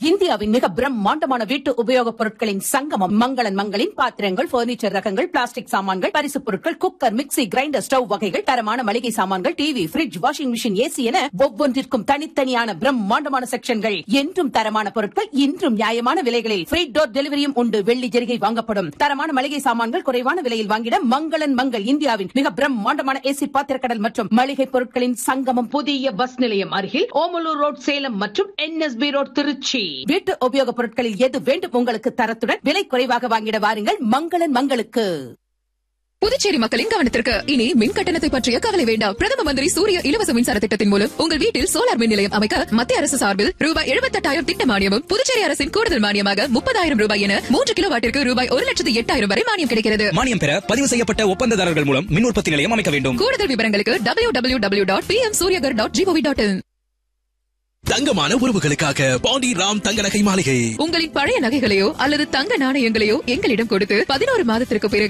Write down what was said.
இந்தியாவின் மிக பிரம்மாண்டமான வீட்டு உபயோகப் பொருட்களின் சங்கமம் மங்களன் மங்களின் பாத்திரங்கள் பர்னிச்சர் ரகங்கள் பிளாஸ்டிக் சாமான்கள் பரிசுப் பொருட்கள் குக்கர் மிக்ஸி கிரைண்டர் ஸ்டவ் வகைகள் தரமான மளிகை சாமான்கள் TV fridge washing machine AC என ஒவ்வொன்றிற்கும் தனித்தனியான பிரம்மாண்டமான செக்ஷன்கள் என்றும் தரமான பொருட்கள் இன்றும் நியாயமான விலைகளில் ஃப்ரீ டோர் டெலிவரியும் உண்டு வெள்ளி ஜெரிகை வாங்கப்படும் தரமான மளிகை சாமான்கள் குறைவான விலையில் வாங்கிட மங்களன் மங்கள் இந்தியாவின் மிக பிரம்மாண்டமான ஏசி பாத்திரக்கடல் மற்றும் மளிகை பொருட்களின் சங்கமம் புதிய பஸ் நிலையம் அருகில் ஓமலூர் ரோட் சேலம் மற்றும் என்எஸ்பி ரோட் திருச்சி வீட்டு உபயோகப் பொருட்களில் எது வேண்டும் உங்களுக்கு தரத்துடன் விலை குறைவாக வாங்கிட வாருங்கள் மங்களன் மங்களுக்கு புதுச்சேரி மக்களின் கவனத்திற்கு இனி மின் கட்டணத்தை பற்றிய கவலை வேண்டாம் பிரதம மந்திரி சூரிய இலவச மின்சார திட்டத்தின் மூலம் உங்கள் வீட்டில் சோலார் மின் நிலையம் அமைக்க மத்திய அரசு சார்பில் ரூபாய் எழுபத்தெட்டாயிரம் திட்ட மானியமும் புதுச்சேரி அரசின் கூடுதல் மானியமாக முப்பதாயிரம் ரூபாய் என மூன்று கிலோ வாட்டிற்கு ரூபாய் ஒரு லட்சத்து எட்டாயிரம் வரை மானியம் கிடைக்கிறது மானியம் பெற பதிவு செய்யப்பட்ட ஒப்பந்ததாரர்கள் மூலம் மின் உற்பத்தி நிலையம் அமைக்க வேண்டும் கூடுதல் விவரங்களுக்கு W W W dot P M Suryaghar dot G O V dot in தங்கமான உறவுகளுக்காக பாண்டி ராம் தங்க நகை மாளிகை உங்களின் பழைய நகைகளையோ அல்லது தங்க நாணயங்களையோ எங்களிடம் கொடுத்து பதினோரு மாதத்திற்கு பிறகு